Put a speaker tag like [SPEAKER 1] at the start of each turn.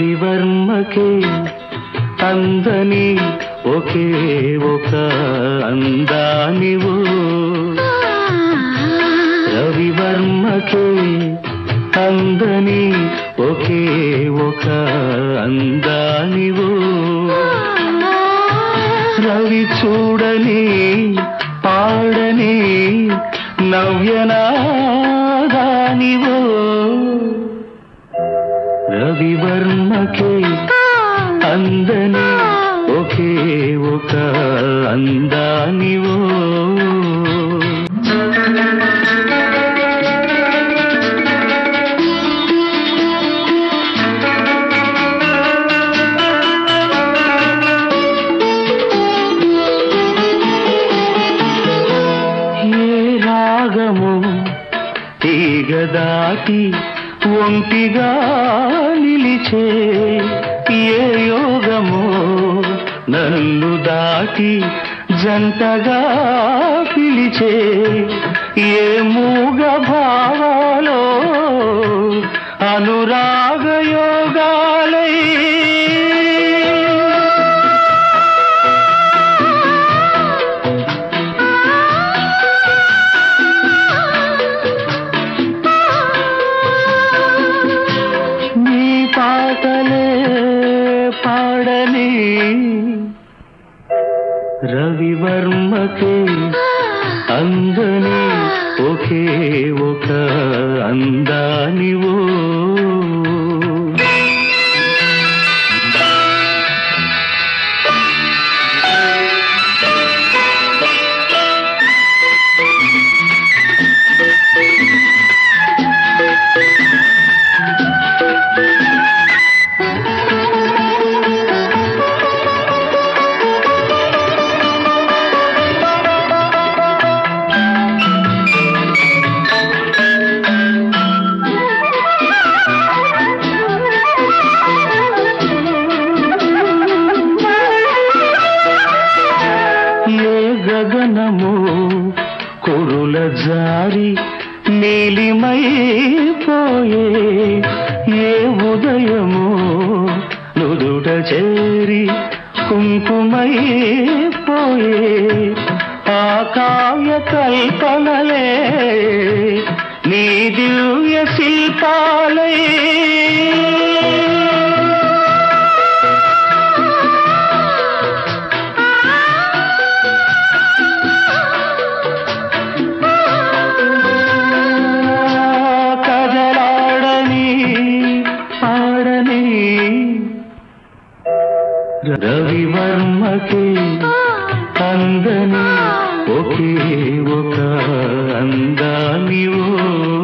[SPEAKER 1] రవివర్మకే అందని ఒకే ఒక అందానివో రవివర్మకే అందని ఒకే ఒక అందానివో రవి చూడని పాడని నవ్యనాదానివో రవివర్మకే అందని ఒకే ఒక అందానివో ఏ రాగము తీగ దాటి ఒంటిగా నిలిచే ఏ యోగమో నన్ను దాటి జంటగా పిలిచే ఏ మూగ భావాలో అనురాగ యోగాలై నీ పాటలే పాడని రవివర్మకే అందని ఒకే ఒక అందానివో ఏ గగనము కురుల జారి నీలిమైపోయే ఏ ఉదయము నుదుట చేరి కుంకుమైపోయే ఆ కావ్య కల్పనలే నీ దివ్య శిల్పాలే కదలాడని పాడని రవివర్మకి అందని ఒకే ఒక అందానివో